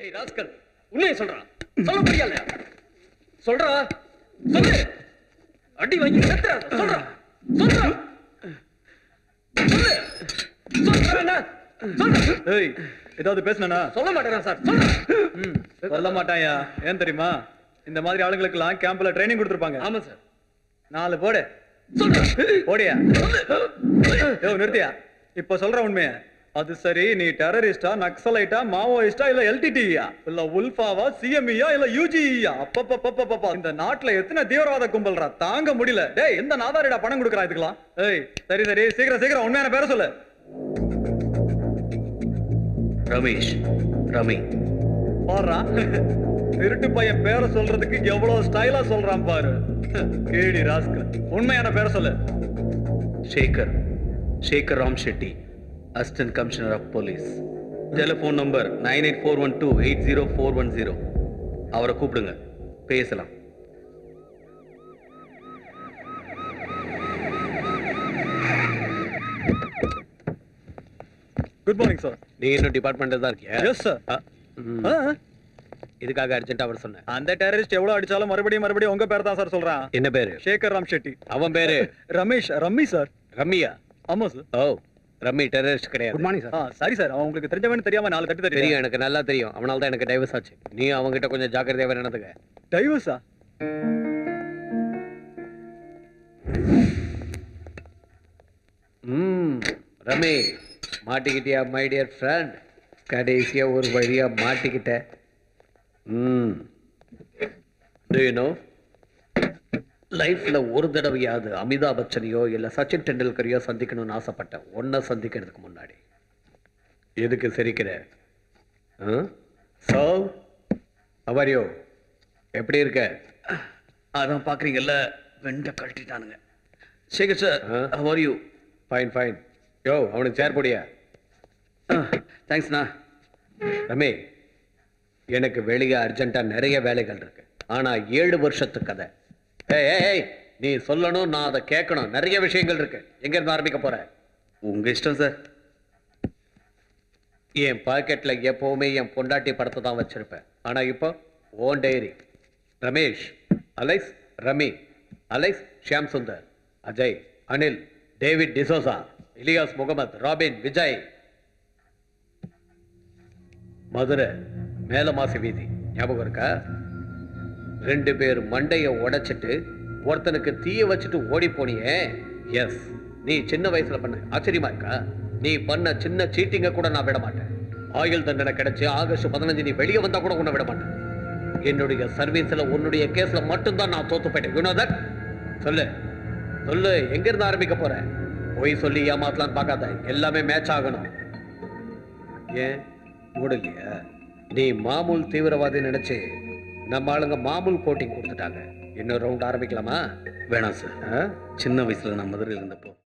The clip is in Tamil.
ஏய் ராஸ்கல் உண்மையை சொல்றான் சொல்ல முடியல சொல்றா சொல்லு அடி வாங்கி செத்துறாத சொல்றா சொல்றா சொல்லு சொல்றா சொல்றா ஏய் ஏதாவது பேசுனா சொல்ல மாட்டேன் சார் சொல்றேன் ம் சொல்ல மாட்டாயா ஏன் தெரியுமா இந்த மாதிரி ஆளுங்களுக்கெல்லாம் கேம்ப்ல ட்ரைனிங் கொடுத்துருப்பாங்க ஆமா சார் நாலு போடு சொல்றேன் ஓடியா யோ நிறுத்தியா இப்ப சொல்ற உண்மைய அது சரி நீ டெரரிஸ்டா நக்சலைட்டா மாவோயிஸ்டா இல்ல எல்டிடியா இல்ல உல்ஃபாவா சிஎம்இயா இல்ல யூஜியா அப்பப்பப்பப்பப்பா இந்த நாட்டுல எத்தனை தீவிரவாத கும்பல்ரா தாங்க முடியல டேய் எந்த நாதாரிடா பணம் கொடுக்குறா இதுக்கெல்லாம் ஏய் சரி சரி சீக்கிரம் சீக்கிரம் உண்மையான பேரை சொல்லு ரமேஷ் ரமி பாடுறா திருட்டு பையன் பேரை சொல்றதுக்கு எவ்வளவு ஸ்டைலா சொல்றான் பாரு கேடி ராஸ்கல் உண்மையான பேரை சொல்லு Sekhar Sekhar Ram Shetty assistant commissioner of police telephone number nine eight four one two eight zero four one zero அவரை கூப்பிடுங்க பேசலாம் குட் மார்னிங் சார் நீ இன்னும் டிபார்ட்மெண்ட்ல தான் இருக்கியா எஸ் சார் அ, ம். இதுக்காக அர்ஜென்ட் அவர் சொன்னேன் அந்த டெரரிஸ்ட் எவ்வளவு அடிச்சாலும் மறுபடியும் மறுபடியும் உங்க பேர் தான் சார் சொல்றான் என்ன பேரு சேகர் ராம் ஷெட்டி அவன் பேரு ரமேஷ் ரம்மி சார் ரம்மியா ஆமா சார் ஓ ரம்மி டெரரிஸ்ட் கிடையாது குட் மார்னிங் ஆ சரி சார் அவன் உங்களுக்கு தெரிஞ்சவன்னு தெரியாம நாலு தட்டு தெரியும் தெரியும் எனக்கு நல்லா தெரியும் அவனால தான் எனக்கு டைவர்ஸ் ஆச்சு நீ அவன்கிட்ட கொஞ்சம் ஜாக்கிரதையாவே நடந்துக்க டைவர்ஸா ம் ரமி மாட்டிக்கிட்டியா மை டியர் ஃப்ரெண்ட் கடைசியா ஒரு வழியா மாட்டிக்கிட்ட ம் நோ லைஃப்ல ஒரு தடவையாவது அமிதாப் பச்சனையோ இல்ல சச்சின் டெண்டுல்கரையோ சந்திக்கணும்னு ஆசைப்பட்டேன் ஒன்றை சந்திக்கிறதுக்கு முன்னாடி எதுக்கு சிரிக்கிற சோ அவரியோ எப்படி இருக்க அதான் பாக்குறீங்கல்ல வெண்ட கழட்டிட்டானுங்க சேகர் சார் ஆ? How you fine fine yo அவனுக்கு சேர் போடியா தேங்க்ஸ்ண்ணா ரமே எனக்கு வெளியே அர்ஜென்ட்டா நிறைய வேலைகள் இருக்கு ஆனா ஏழு வருஷத்து கதை ஏய் ஏய், ஏய் நீ சொல்லணும் நான் அதை கேட்கணும் நிறைய விஷயங்கள் இருக்கு எங்க இருந்து ஆரம்பிக்க போற உங்க இஷ்டம் சார் என் பாக்கெட்ல எப்பவுமே என் பொண்டாட்டி படத்தை தான் வச்சிருப்பேன் ஆனா இப்போ own diary Ramesh alias Rami alias Shyam Sundar Ajay Anil David D'Souza Ilyas Mohammed Robin Vijay Madurai Melamasi வீதி ஞாபகம் இருக்கா ரெண்டு பேர் மண்டைய உடைச்சிட்டு ஒருத்தனுக்கு தீய வச்சுட்டு ஓடி போனியே எஸ் நீ சின்ன வயசுல பண்ண ஆச்சரியமா இருக்கா நீ பண்ண சின்ன சீட்டிங்க கூட நான் விட மாட்டேன் ஆயுள் தண்டனை கிடைச்சு ஆகஸ்ட் பதினஞ்சு நீ வெளியே வந்தா கூட உன்னை விட மாட்டேன் என்னுடைய சர்வீஸ்ல உன்னுடைய கேஸ்ல மட்டும்தான் நான் தோத்து போயிட்டேன் you know that? சொல்லு சொல்லு எங்க இருந்து ஆரம்பிக்க போற போய் சொல்லி ஏமாத்தலான்னு பார்க்காத எல்லாமே மேட்ச் ஆகணும் ஏன் மூடலையா நீ மாமூல் தீவிரவாதி நினைச்சு நம்ம ஆளுங்க மாமூல் கோட்டிங் கொடுத்துட்டாங்க இன்னொரு ரவுண்ட் ஆரம்பிக்கலாமா வேணாம் சார் ஆ? சின்ன வயசுல நான் மதுரையில் இருந்தப்போ